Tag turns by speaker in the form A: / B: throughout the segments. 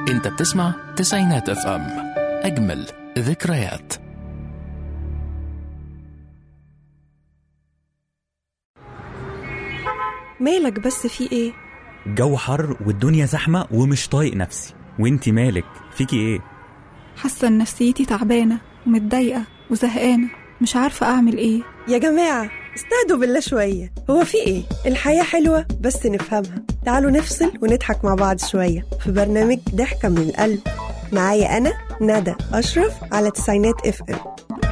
A: انت بتسمع تسعينات اف ام اجمل ذكريات
B: مالك بس في ايه
C: الجو حر والدنيا زحمة ومش طايق نفسي وانتي مالك فيكي ايه
D: حاسة إن نفسيتي تعبانة ومتضايقة وزهقانة مش عارفة أعمل إيه
B: يا جماعة استهدوا بالله شوية هو في ايه الحياة حلوة بس نفهمها تعالوا نفصل ونضحك مع بعض شوية في برنامج ضحكة من القلب معايا أنا ندى أشرف على تسعينات اف ام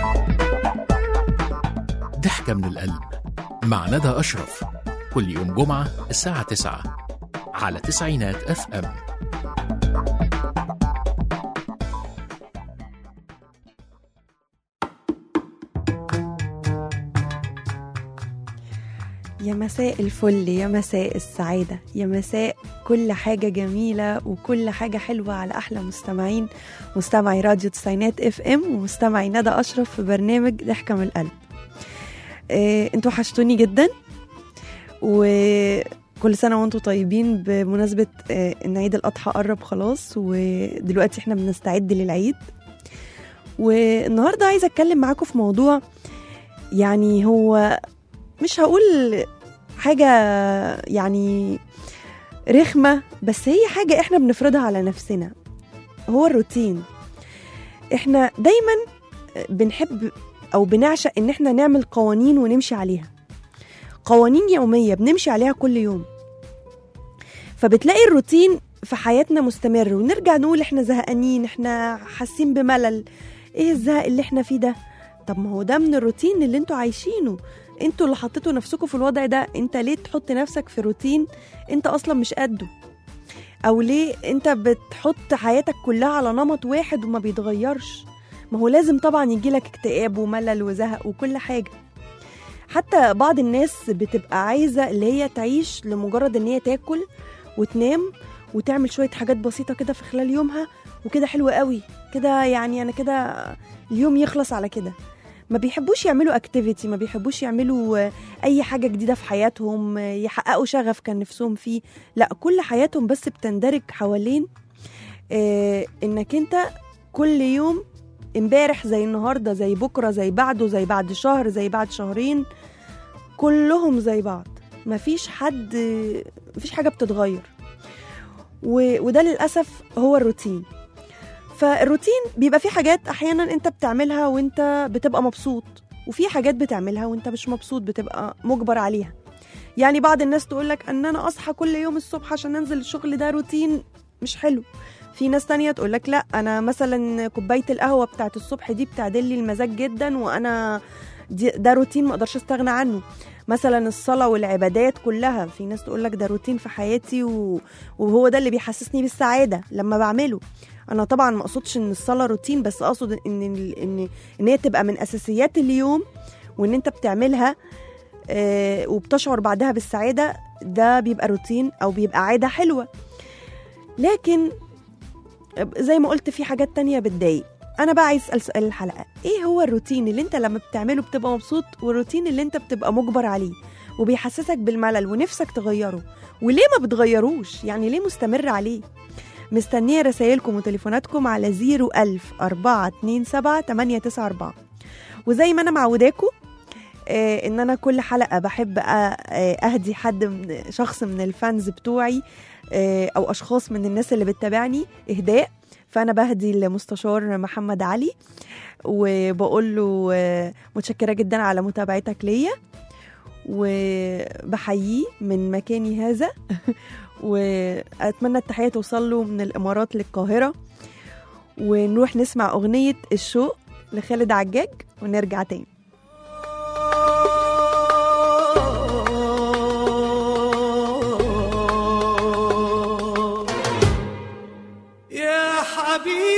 A: ضحكة من القلب مع ندى أشرف كل يوم جمعة الساعة 9 على تسعينات اف ام
B: يا مساء الفل يا مساء السعادة يا مساء كل حاجة جميلة وكل حاجة حلوة على أحلى مستمعين مستمعي راديو تسعينات اف ام ومستمعي ندى أشرف في برنامج ضحكة من القلب إيه انتوا حشتوني جدا وكل سنة وانتوا طيبين بمناسبة آه، ان عيد الأضحى قرب خلاص ودلوقتي احنا بنستعد للعيد والنهاردة عايزة أتكلم معاكم في موضوع يعني هو مش هقول حاجة يعني رخمة بس هي حاجة احنا بنفرضها على نفسنا هو الروتين احنا دايما بنحب او بنعشق ان احنا نعمل قوانين ونمشي عليها قوانين يومية بنمشي عليها كل يوم فبتلاقي الروتين في حياتنا مستمر ونرجع نقول احنا زهقانين احنا حاسين بملل ايه الزهق اللي احنا فيه ده طب ما هو ده من الروتين اللي انتوا عايشينه انتوا اللي حطيتوا نفسكم في الوضع ده انت ليه تحط نفسك في روتين انت اصلا مش قده او ليه انت بتحط حياتك كلها على نمط واحد وما بيتغيرش ما هو لازم طبعا يجيلك اكتئاب وملل وزهق وكل حاجة حتى بعض الناس بتبقى عايزة اللي هي تعيش لمجرد ان هي تاكل وتنام وتعمل شوية حاجات بسيطة كده في خلال يومها وكده حلو قوي كده يعني انا كده اليوم يخلص على كده ما بيحبوش يعملوا اكتيفيتي ما بيحبوش يعملوا آه، اي حاجه جديده في حياتهم آه، يحققوا شغف كان نفسهم فيه لا كل حياتهم بس بتندرج حوالين آه، انك انت كل يوم امبارح زي النهارده زي بكره زي بعده زي بعد شهر زي بعد شهرين كلهم زي بعض مفيش حد مفيش حاجه بتتغير و... وده للاسف هو الروتين فالروتين بيبقى فيه حاجات احيانا انت بتعملها وانت بتبقى مبسوط وفي حاجات بتعملها وانت مش مبسوط بتبقى مجبر عليها يعني بعض الناس تقول لك ان انا اصحى كل يوم الصبح عشان انزل الشغل ده روتين مش حلو في ناس تانية تقول لك لا انا مثلا كوبايه القهوه بتاعت الصبح دي بتعدل لي المزاج جدا وانا دي ده روتين ما اقدرش استغنى عنه مثلا الصلاه والعبادات كلها في ناس تقول لك ده روتين في حياتي و... وهو ده اللي بيحسسني بالسعاده لما بعمله انا طبعا ما اقصدش ان الصلاه روتين بس اقصد ان ان ان هي تبقى من اساسيات اليوم وان انت بتعملها آه، وبتشعر بعدها بالسعاده ده بيبقى روتين او بيبقى عاده حلوه لكن زي ما قلت في حاجات تانية بتضايق انا بقى عايز اسال سؤال الحلقه ايه هو الروتين اللي انت لما بتعمله بتبقى مبسوط والروتين اللي انت بتبقى مجبر عليه وبيحسسك بالملل ونفسك تغيره وليه ما بتغيروش يعني ليه مستمر عليه مستنية رسايلكم وتليفوناتكم على 01000 427 894 وزي ما أنا معوداكم آه إن أنا كل حلقة بحب أ- آه، أهدي حد من شخص من الفانز بتوعي آه أو أشخاص من الناس اللي بتتابعني إهداء فأنا بهدي المستشار محمد علي وبقول له آه، متشكرة جدا على متابعتك ليا وبحييه من مكاني هذا واتمنى التحيه توصل له من الامارات للقاهره ونروح نسمع اغنيه الشوق لخالد عجاج ونرجع تاني
E: يا حبيبي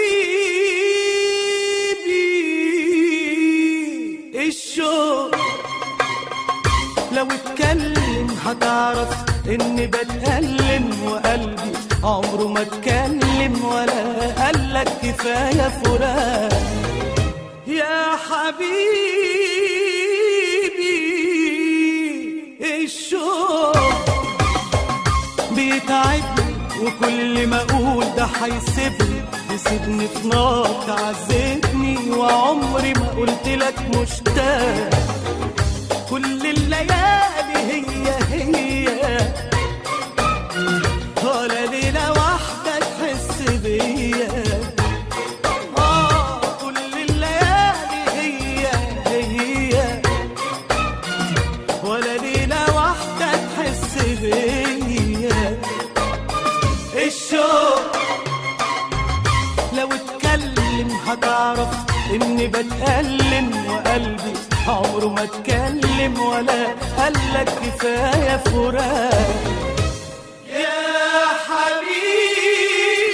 E: الشوق لو اتكلم هتعرف اني بتألم وقلبي عمره ما اتكلم ولا قالك كفاية فراق يا حبيبي الشوق بيتعبني وكل ما اقول ده هيسيبني يسيبني في نار تعذبني وعمري ما قلت لك مشتاق كل الليالي هي هي ولا ليلة واحدة تحس بيا آه كل الليالي هي هي ولا ليلة واحدة تحس بيا الشوق لو اتكلم هتعرف اني بتألم وقلبي عمره ما اتكلم ولا قالك كفاية فراق يا حبيبي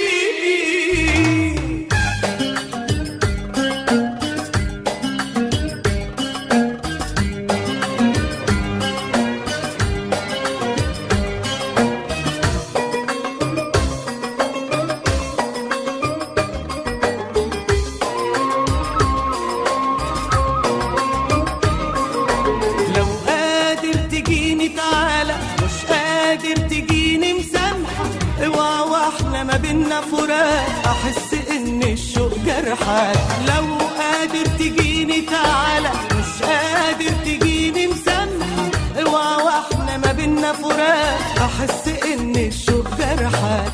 E: لو قادر تجيني تعالى مش قادر تجيني مسامحة اوعى واحنا ما بينا فراق احس ان الشوق جرحك لو قادر تجيني تعالى مش قادر تجيني مسامحة اوعى واحنا ما بينا فراق احس ان الشوق جرحك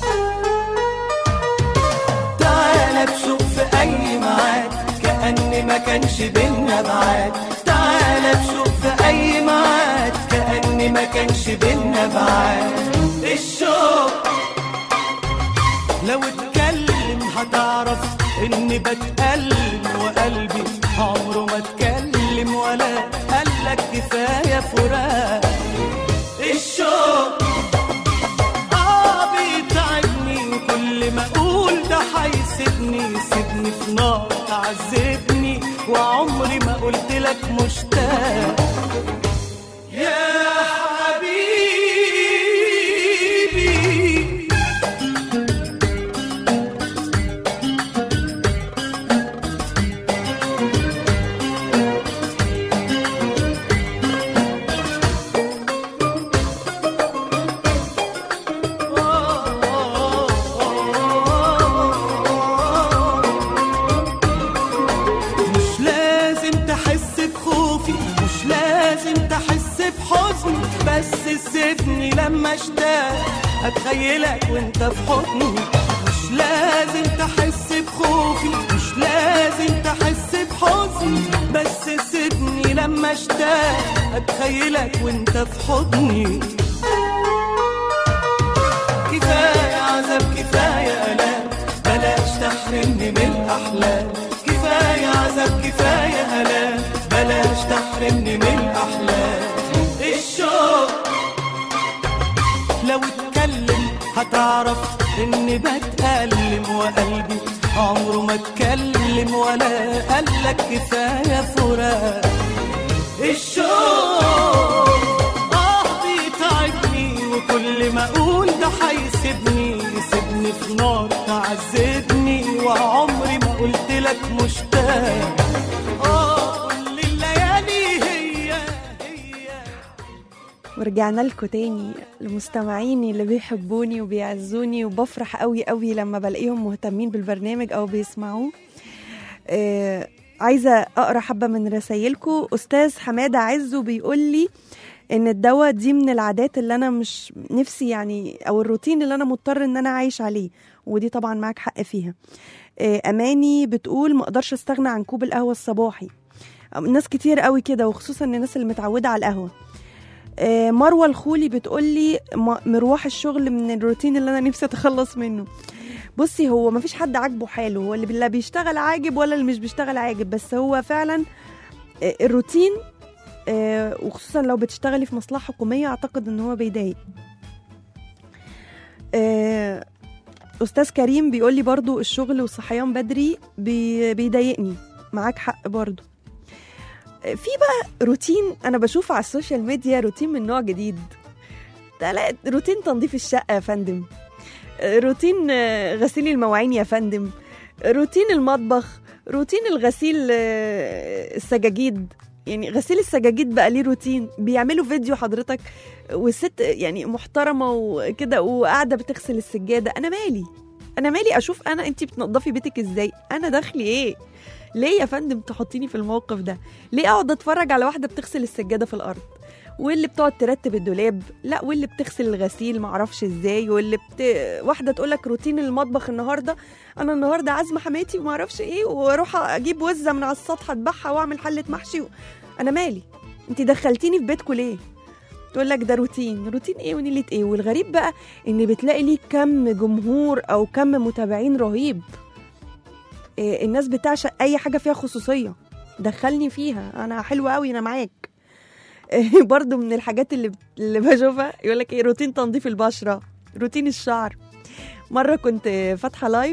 E: تعالى تشوف في اي ميعاد كأن ما كانش بينا بعاد تعالى تشوف في اي ميعاد كأن ما كانش بينا بعاد الشوق لو اتكلم هتعرف اني بتألم وقلبي عمره ما اتكلم ولا قالك كفاية فراق الشوق اه بيتعبني وكل ما اقول ده هيسيبني يسيبني في نار تعذبني وعمري ما قلت لك مشتاق يا حبيبي مش لازم تحس بخوفي مش لازم تحس بحزني بس سيبني لما اشتاق اتخيلك وانت في حضني مش لازم تحس بخوفي مش لازم تحس بحزني بس سيبني لما اشتاق اتخيلك وانت في حضني كفاية عذاب كفاية ألام بلاش تحرمني من الأحلام كفاية عذاب كفاية ألام بلاش تحرمني من الأحلام الشوق لو اتكلم هتعرف اني بتألم وقلبي عمره ما اتكلم ولا قالك كفاية فراق الشوق اه بيتعبني وكل ما اقول ده هيسيبني يسيبني في نار تعذبني وعمري ما قلت لك مشتاق اه كل الليالي هي هي
B: ورجعنا لكم تاني لمستمعيني اللي بيحبوني وبيعزوني وبفرح قوي قوي لما بلاقيهم مهتمين بالبرنامج او بيسمعوه آه عايزه اقرا حبه من رسايلكم استاذ حماده عزو بيقول لي ان الدواء دي من العادات اللي انا مش نفسي يعني او الروتين اللي انا مضطر ان انا عايش عليه ودي طبعا معاك حق فيها آه اماني بتقول ما اقدرش استغنى عن كوب القهوه الصباحي ناس كتير قوي كده وخصوصا الناس اللي متعوده على القهوه آه، مروه الخولي بتقول لي مروح الشغل من الروتين اللي انا نفسي اتخلص منه بصي هو مفيش حد عاجبه حاله هو اللي لا بيشتغل عاجب ولا اللي مش بيشتغل عاجب بس هو فعلا آه، الروتين آه، وخصوصا لو بتشتغلي في مصلحه حكوميه اعتقد ان هو بيضايق آه، استاذ كريم بيقول لي برضو الشغل والصحيان بدري بي- بيضايقني معاك حق برضو في بقى روتين انا بشوفه على السوشيال ميديا روتين من نوع جديد تلا- روتين تنظيف الشقه يا فندم روتين آه، غسيل المواعين يا فندم روتين المطبخ روتين الغسيل آه، السجاجيد يعني غسيل السجاجيد بقى ليه روتين بيعملوا فيديو حضرتك والست يعني محترمه وكده وقاعده بتغسل السجاده انا مالي انا مالي اشوف انا انت بتنضفي بيتك ازاي انا دخلي ايه ليه يا فندم تحطيني في الموقف ده ليه اقعد اتفرج على واحده بتغسل السجاده في الارض واللي بتقعد ترتب الدولاب لا واللي بتغسل الغسيل معرفش ازاي واللي بت... واحده تقول لك روتين المطبخ النهارده انا النهارده عازمه حماتي ومعرفش ايه واروح اجيب وزه من على السطح اذبحها واعمل حله محشي و... انا مالي انت دخلتيني في بيتكم ليه تقول لك ده روتين روتين ايه ونيله ايه والغريب بقى ان بتلاقي ليه كم جمهور او كم متابعين رهيب إيه الناس بتعشق اي حاجه فيها خصوصيه دخلني فيها انا حلوه قوي انا معاك إيه برضو من الحاجات اللي اللي بشوفها يقول لك ايه روتين تنظيف البشره روتين الشعر مره كنت فاتحه لايف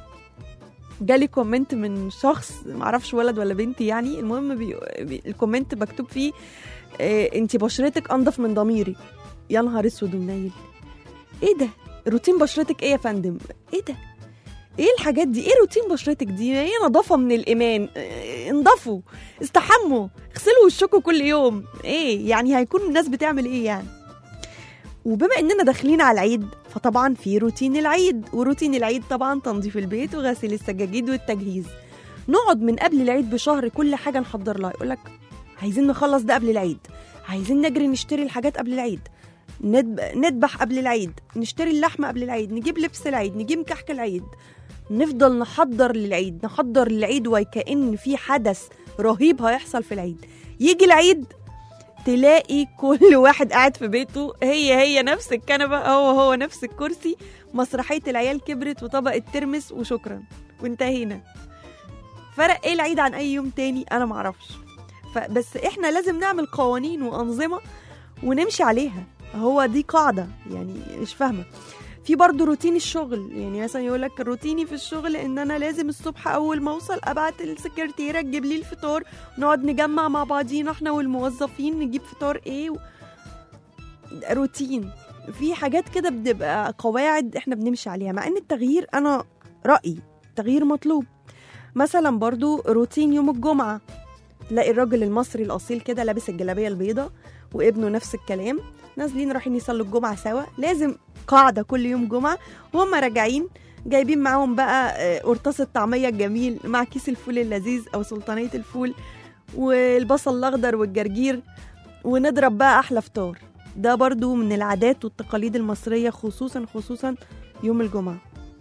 B: جالي كومنت من شخص معرفش ولد ولا بنت يعني المهم بي... بي... الكومنت مكتوب فيه إيه انت بشرتك انضف من ضميري يا نهار اسود ومنيل ايه ده روتين بشرتك ايه يا فندم ايه ده ايه الحاجات دي ايه روتين بشرتك دي ايه نظافه من الايمان إيه انضفوا استحموا اغسلوا وشكوا كل يوم ايه يعني هيكون الناس بتعمل ايه يعني وبما اننا داخلين على العيد فطبعا في روتين العيد وروتين العيد طبعا تنظيف البيت وغسيل السجاجيد والتجهيز نقعد من قبل العيد بشهر كل حاجه نحضر لها يقول لك عايزين نخلص ده قبل العيد عايزين نجري نشتري الحاجات قبل العيد ندب... نذبح قبل العيد نشتري اللحمه قبل العيد نجيب لبس العيد نجيب كحك العيد نفضل نحضر للعيد نحضر للعيد وكأن في حدث رهيب هيحصل في العيد يجي العيد تلاقي كل واحد قاعد في بيته هي هي نفس الكنبة هو هو نفس الكرسي مسرحية العيال كبرت وطبق الترمس وشكرا وانتهينا فرق ايه العيد عن اي يوم تاني انا معرفش فبس احنا لازم نعمل قوانين وانظمة ونمشي عليها هو دي قاعدة يعني مش فاهمة في برضه روتين الشغل يعني مثلا يقول لك روتيني في الشغل ان انا لازم الصبح اول ما اوصل ابعت السكرتيره تجيب لي الفطار نقعد نجمع مع بعضينا احنا والموظفين نجيب فطار ايه و... روتين في حاجات كده بتبقى قواعد احنا بنمشي عليها مع ان التغيير انا رايي تغيير مطلوب مثلا برضو روتين يوم الجمعه تلاقي الراجل المصري الاصيل كده لابس الجلابيه البيضاء وابنه نفس الكلام نازلين رايحين يصلوا الجمعه سوا لازم قاعده كل يوم جمعه وهم راجعين جايبين معاهم بقى آه، قرطاس الطعميه الجميل مع كيس الفول اللذيذ او سلطانيه الفول والبصل الاخضر والجرجير ونضرب بقى احلى فطار ده برضو من العادات والتقاليد المصريه خصوصا خصوصا يوم الجمعه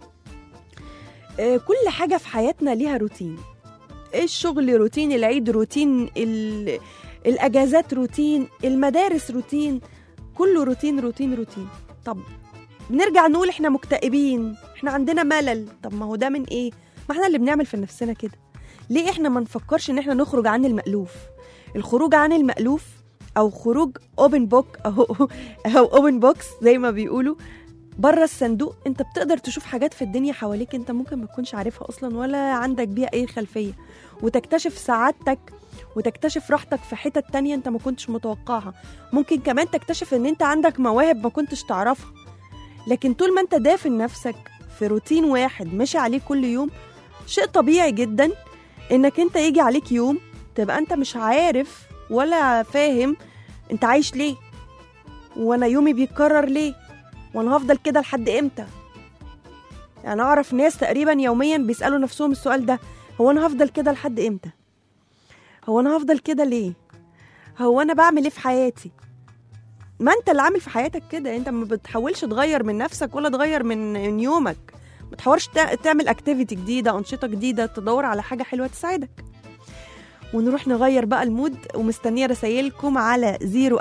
B: آه، كل حاجه في حياتنا ليها روتين الشغل روتين العيد روتين ال... الاجازات روتين المدارس روتين كله روتين روتين روتين طب بنرجع نقول احنا مكتئبين احنا عندنا ملل طب ما هو ده من ايه ما احنا اللي بنعمل في نفسنا كده ليه احنا ما نفكرش ان احنا نخرج عن المألوف الخروج عن المألوف او خروج اوبن بوك او او اوبن بوكس زي ما بيقولوا بره الصندوق انت بتقدر تشوف حاجات في الدنيا حواليك انت ممكن ما تكونش عارفها اصلا ولا عندك بيها اي خلفيه وتكتشف سعادتك وتكتشف راحتك في حتت تانية انت ما كنتش متوقعها ممكن كمان تكتشف ان انت عندك مواهب ما كنتش تعرفها لكن طول ما انت دافن نفسك في روتين واحد ماشي عليه كل يوم شيء طبيعي جدا انك انت يجي عليك يوم تبقى انت مش عارف ولا فاهم انت عايش ليه وانا يومي بيتكرر ليه وانا هفضل كده لحد امتى يعني اعرف ناس تقريبا يوميا بيسالوا نفسهم السؤال ده هو انا هفضل كده لحد امتى هو انا هفضل كده ليه هو انا بعمل ايه في حياتي ما انت اللي عامل في حياتك كده انت ما بتحاولش تغير من نفسك ولا تغير من من يومك ما تحاولش تع- تعمل اكتيفيتي جديده انشطه جديده تدور على حاجه حلوه تساعدك ونروح نغير بقى المود ومستنيه رسايلكم على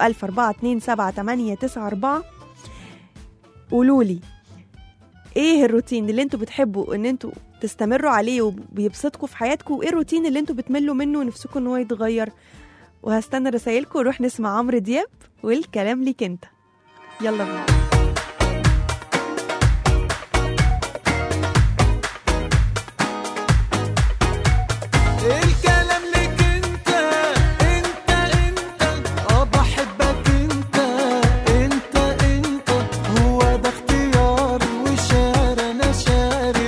B: 004278994 قولوا لي ايه الروتين اللي انتوا بتحبوا ان انتوا تستمروا عليه وبيبسطكم في حياتكم وايه الروتين اللي انتوا بتملوا منه ونفسكم ان هو يتغير وهستنى رسايلكم ونروح نسمع عمرو دياب والكلام ليك انت يلا بينا
E: الكلام لك انت انت انت اه بحبك انت انت انت هو ده اختياري وشاري انا شاري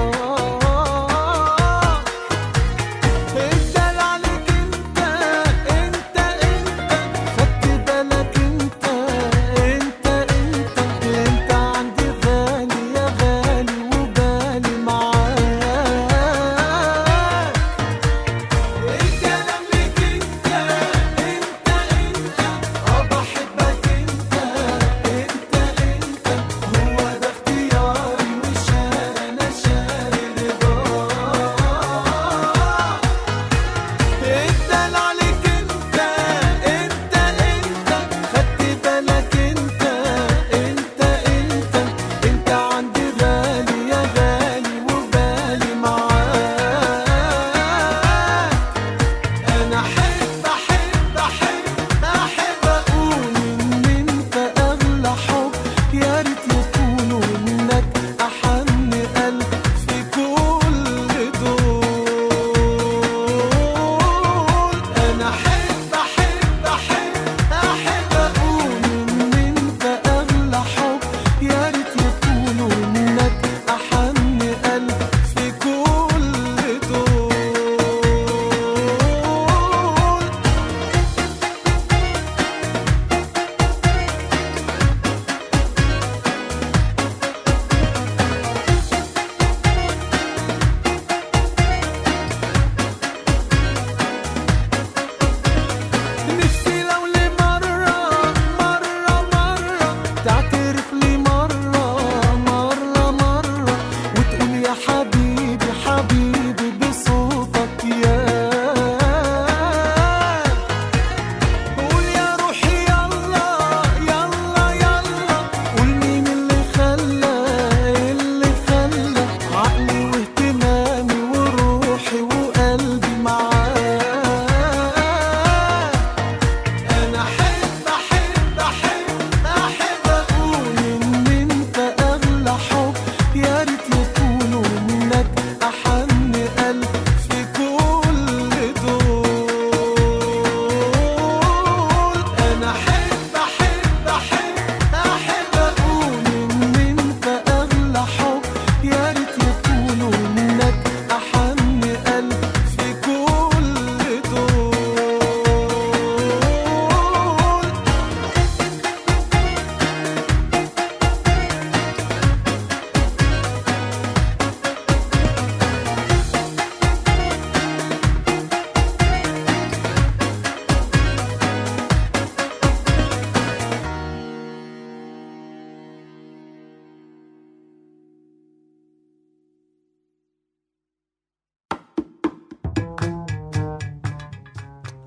E: رضاك الدلع عليك انت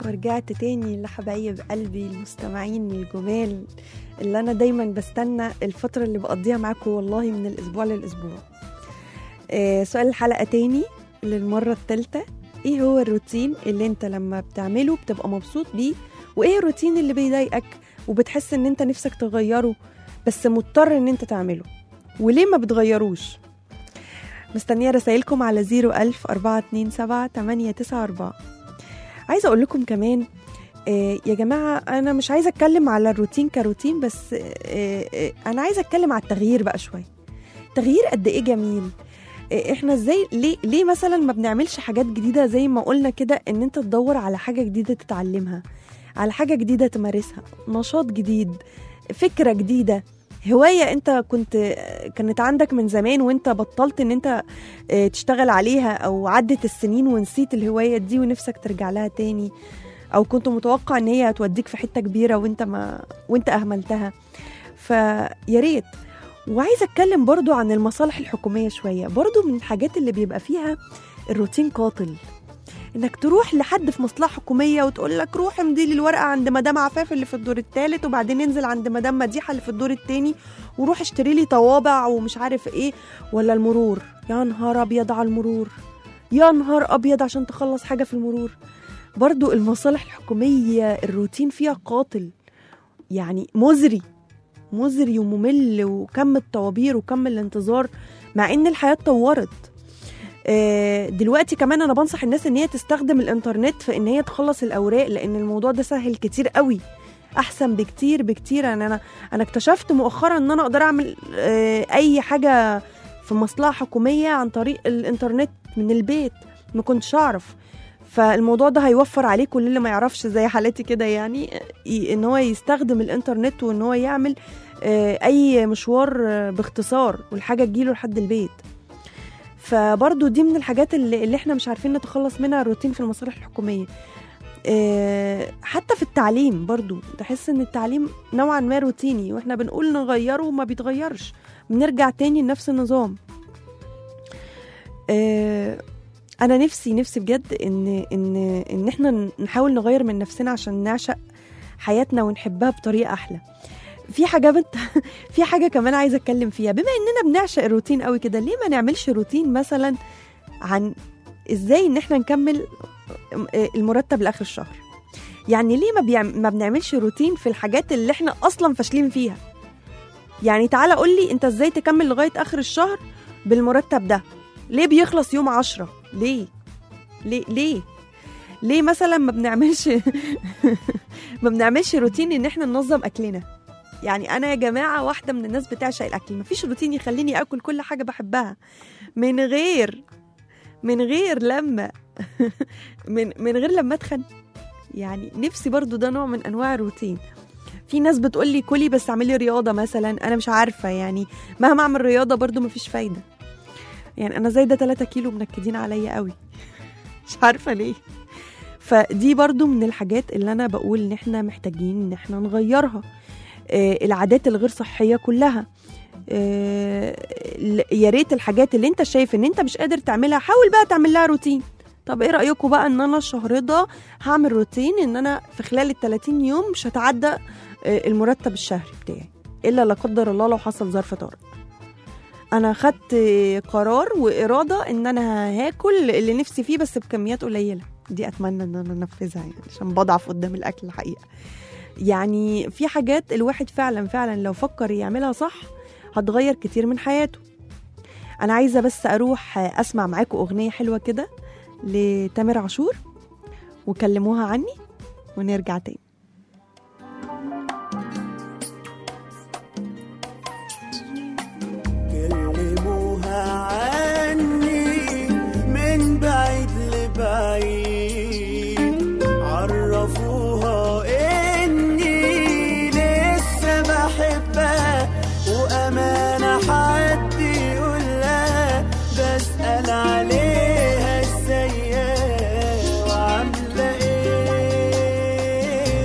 B: ورجعت تاني لحبايب قلبي المستمعين الجمال اللي أنا دايما بستنى الفترة اللي بقضيها معاكم والله من الأسبوع للأسبوع آه سؤال الحلقة تاني للمرة التالتة ايه هو الروتين اللي انت لما بتعمله بتبقى مبسوط بيه وايه الروتين اللي بيضايقك وبتحس ان انت نفسك تغيره بس مضطر ان انت تعمله وليه ما بتغيروش مستنية رسائلكم على 01000 427 894 عايزة أقول لكم كمان آه، يا جماعة أنا مش عايزة أتكلم على الروتين كروتين بس آه، آه، أنا عايزة أتكلم على التغيير بقى شوية تغيير قد إيه جميل آه، احنا ازاي ليه ليه مثلا ما بنعملش حاجات جديده زي ما قلنا كده ان انت تدور على حاجه جديده تتعلمها على حاجه جديده تمارسها نشاط جديد فكره جديده هوايه انت كنت كانت عندك من زمان وانت بطلت ان انت آه، تشتغل عليها او عدت السنين ونسيت الهوايه دي ونفسك ترجع لها تاني او كنت متوقع ان هي هتوديك في حته كبيره وانت ما وانت اهملتها فيا ريت وعايزه اتكلم برضو عن المصالح الحكوميه شويه برضو من الحاجات اللي بيبقى فيها الروتين قاتل انك تروح لحد في مصلحه حكوميه وتقول لك روح امضي لي الورقه عند مدام عفاف اللي في الدور الثالث وبعدين انزل عند مدام مديحه اللي في الدور الثاني وروح اشتري لي طوابع ومش عارف ايه ولا المرور يا نهار ابيض على المرور يا نهار ابيض عشان تخلص حاجه في المرور برضو المصالح الحكوميه الروتين فيها قاتل يعني مزري مزري وممل وكم الطوابير وكم الانتظار مع ان الحياه اتطورت آه، دلوقتي كمان انا بنصح الناس ان هي تستخدم الانترنت في ان هي تخلص الاوراق لان الموضوع ده سهل كتير قوي احسن بكتير بكتير يعني انا انا اكتشفت مؤخرا ان انا اقدر اعمل آه، اي حاجه في مصلحه حكوميه عن طريق الانترنت من البيت ما كنتش اعرف فالموضوع ده هيوفر عليه كل اللي ما يعرفش زي حالتي كده يعني ي- ان هو يستخدم الانترنت وان هو يعمل آه، اي مشوار آه، باختصار والحاجه تجيله لحد البيت فبرضو دي من الحاجات اللي, اللي احنا مش عارفين نتخلص منها الروتين في المصالح الحكوميه آه، حتى في التعليم برضو تحس ان التعليم نوعا ما روتيني واحنا بنقول نغيره وما بيتغيرش بنرجع تاني لنفس النظام آه، انا نفسي نفسي بجد ان ان ان احنا نحاول نغير من نفسنا عشان نعشق حياتنا ونحبها بطريقه احلى في حاجه بنت في حاجه كمان عايزه اتكلم فيها بما اننا بنعشق الروتين قوي كده ليه ما نعملش روتين مثلا عن ازاي ان احنا نكمل المرتب لاخر الشهر يعني ليه ما, بيعم... ما بنعملش روتين في الحاجات اللي احنا اصلا فاشلين فيها يعني تعالى قول لي انت ازاي تكمل لغايه اخر الشهر بالمرتب ده ليه بيخلص يوم عشرة ليه ليه ليه ليه مثلا ما بنعملش ما بنعملش روتين ان احنا ننظم اكلنا يعني انا يا جماعه واحده من الناس بتعشق الاكل مفيش روتين يخليني اكل كل حاجه بحبها من غير من غير لما من من غير لما اتخن يعني نفسي برضو ده نوع من انواع الروتين في ناس بتقول لي كلي بس اعملي رياضه مثلا انا مش عارفه يعني مهما اعمل رياضه برضو مفيش فايده يعني انا زايده 3 كيلو منكدين عليا قوي مش عارفه ليه فدي برضو من الحاجات اللي انا بقول ان احنا محتاجين ان احنا نغيرها آه العادات الغير صحيه كلها آه يا ريت الحاجات اللي انت شايف ان انت مش قادر تعملها حاول بقى تعمل لها روتين طب ايه رايكم بقى ان انا الشهر ده هعمل روتين ان انا في خلال ال 30 يوم مش هتعدى آه المرتب الشهري بتاعي الا لا قدر الله لو حصل ظرف طارئ انا خدت قرار واراده ان انا هاكل اللي نفسي فيه بس بكميات قليله دي اتمنى ان انا انفذها يعني عشان بضعف قدام الاكل الحقيقه يعني في حاجات الواحد فعلا فعلا لو فكر يعملها صح هتغير كتير من حياته انا عايزه بس اروح اسمع معاكم اغنيه حلوه كده لتامر عاشور وكلموها عني ونرجع تاني
E: كلموها عني من بعيد لبعيد عرفوها اني لسه بحبها وامانه حد يقول لها بسال عليها ازاي وعامله ايه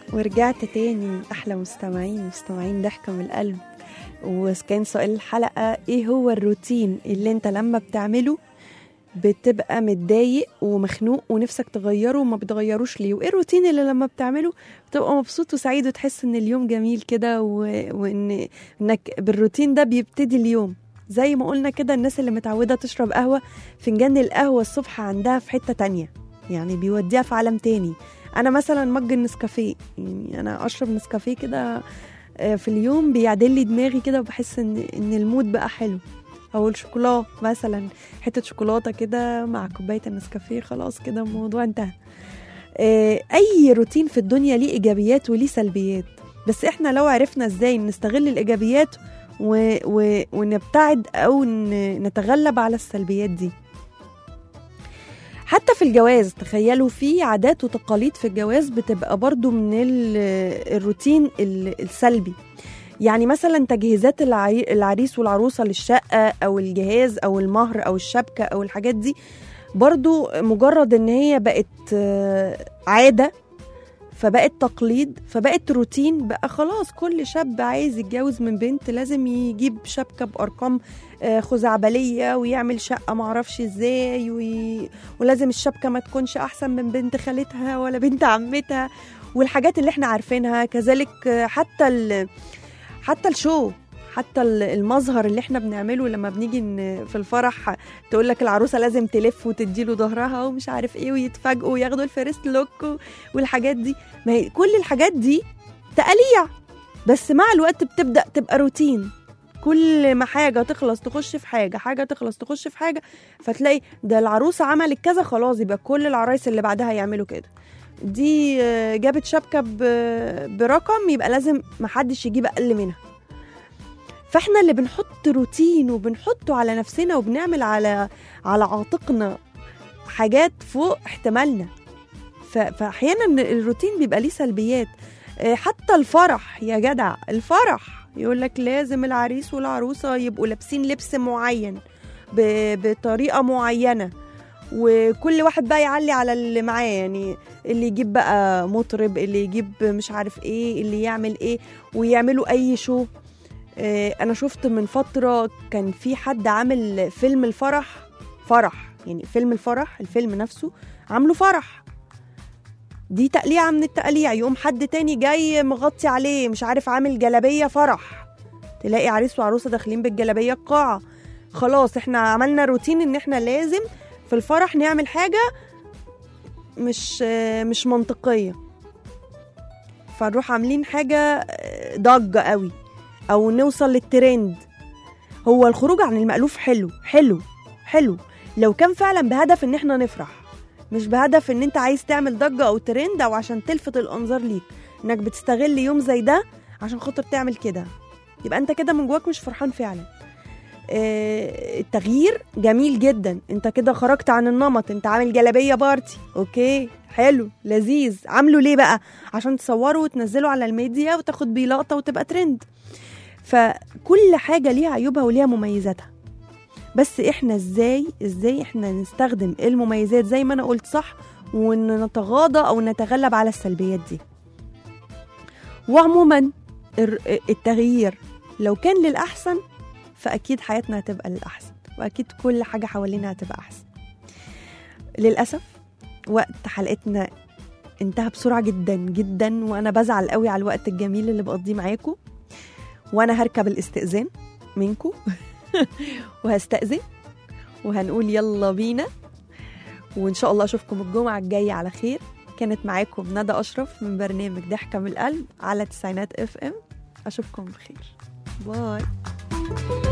B: ورجعت تاني احلى مستمعين مستمعين ضحكه من القلب وكان سؤال الحلقه ايه هو الروتين اللي انت لما بتعمله بتبقى متضايق ومخنوق ونفسك تغيره وما بتغيروش ليه وايه الروتين اللي لما بتعمله بتبقى مبسوط وسعيد وتحس ان اليوم جميل كده و... وان انك بالروتين ده بيبتدي اليوم زي ما قلنا كده الناس اللي متعوده تشرب قهوه فنجان القهوه الصبح عندها في حته تانية يعني بيوديها في عالم تاني انا مثلا مج النسكافيه يعني انا اشرب نسكافيه كده آه، في اليوم بيعدل لي دماغي كده وبحس ان ان المود بقى حلو او الشوكولا مثلا حته شوكولاته كده مع كوبايه النسكافيه خلاص كده الموضوع انتهى آه، اي روتين في الدنيا ليه ايجابيات وليه سلبيات بس احنا لو عرفنا ازاي نستغل الايجابيات و... و... ونبتعد او ن... نتغلب على السلبيات دي حتى في الجواز تخيلوا في عادات وتقاليد في الجواز بتبقى برضو من ال- الروتين ال- السلبي يعني مثلا تجهيزات العري- العريس والعروسة للشقة أو الجهاز أو المهر أو الشبكة أو الحاجات دي برضو مجرد إن هي بقت آه، عادة فبقت تقليد فبقت روتين بقى خلاص كل شاب عايز يتجوز من بنت لازم يجيب شبكة بأرقام آه، خزعبلية ويعمل شقة معرفش ازاي وي... ولازم الشبكة ما تكونش أحسن من بنت خالتها ولا بنت عمتها والحاجات اللي احنا عارفينها كذلك آه، حتى ال... حتى الشو حتى ال- المظهر اللي احنا بنعمله لما بنيجي ن- في الفرح تقول لك العروسه لازم تلف وتديله ظهرها ومش عارف ايه ويتفاجئوا وياخدوا الفيرست لوك و- والحاجات دي ما هي كل الحاجات دي تقاليع بس مع الوقت بتبدا تبقى روتين كل ما حاجه تخلص تخش في حاجه حاجه تخلص تخش في حاجه فتلاقي ده العروسه عملت كذا خلاص يبقى كل العرايس اللي بعدها يعملوا كده دي آه، جابت شبكه ب- برقم يبقى لازم محدش يجيب اقل منها فاحنا اللي بنحط روتين وبنحطه على نفسنا وبنعمل على على عاتقنا حاجات فوق احتمالنا ف- فاحيانا الروتين بيبقى ليه سلبيات آه، حتى الفرح يا جدع الفرح يقول لك لازم العريس والعروسه يبقوا لابسين لبس معين ب- بطريقه معينه وكل واحد بقى يعلي على اللي معاه يعني اللي يجيب بقى مطرب اللي يجيب مش عارف ايه اللي يعمل ايه ويعملوا اي شو آه، انا شفت من فتره كان في حد عامل فيلم الفرح فرح يعني فيلم الفرح الفيلم نفسه عامله فرح دي تقليعة من التقليع يقوم حد تاني جاي مغطي عليه مش عارف عامل جلابية فرح تلاقي عريس وعروسة داخلين بالجلابية القاعة خلاص احنا عملنا روتين ان احنا لازم في الفرح نعمل حاجة مش آه، مش منطقية فنروح عاملين حاجة آه، ضجة قوي او نوصل للترند هو الخروج عن المألوف حلو حلو حلو لو كان فعلا بهدف ان احنا نفرح مش بهدف ان انت عايز تعمل ضجة او ترند او عشان تلفت الانظار ليك انك بتستغل يوم زي ده عشان خاطر تعمل كده يبقى انت كده من جواك مش فرحان فعلا آه، التغيير جميل جدا انت كده خرجت عن النمط انت عامل جلابيه بارتي اوكي حلو لذيذ عامله ليه بقى عشان تصوره وتنزله على الميديا وتاخد بيه لقطه وتبقى ترند فكل حاجه ليها عيوبها وليها مميزاتها بس احنا ازاي ازاي احنا نستخدم المميزات زي ما انا قلت صح ونتغاضى او نتغلب على السلبيات دي وعموما الر- التغيير لو كان للاحسن فاكيد حياتنا هتبقى للاحسن واكيد كل حاجه حوالينا هتبقى احسن للاسف وقت حلقتنا انتهى بسرعه جدا جدا وانا بزعل قوي على الوقت الجميل اللي بقضيه معاكم وانا هركب الاستئذان منكم وهستأذن وهنقول يلا بينا وان شاء الله اشوفكم الجمعه الجايه على خير كانت معاكم ندى اشرف من برنامج ضحكه من القلب على تسعينات اف ام اشوفكم بخير باي